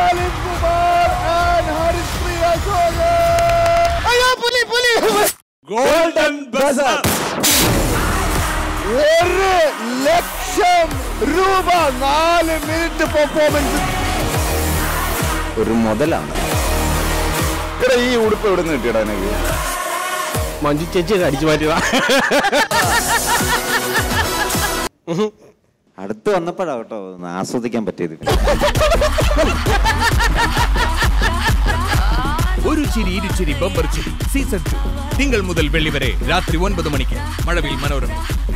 Salim Kumar and ഹരിശ്രീ അശോകൻ. അയ്യോ, പുലി, പുലി. ഗോൾഡൻ ബസർ ഒരു ലക്ഷം രൂപ നാല് മിനിറ്റ് പെർഫോമൻസ് ഒരു മുതലാണ് എടാ ഈ ഉടുപ്പ് എവിടെ നിന്ന് കിട്ടിയടാ എനിക്ക് മഞ്ജു ചേച്ചി അടിച്ചു മാറ്റുക അടുത്ത് വന്നപ്പോഴാ കേട്ടോ ഒന്ന് ആസ്വദിക്കാൻ പറ്റിയത് ഒരു ചിരി ഇരുചിരി ബമ്പർ ചിരി സീസൺ ടു തിങ്കൾ മുതൽ വെള്ളി വരെ രാത്രി ഒൻപത് മണിക്ക് മഴവിൽ മനോരമ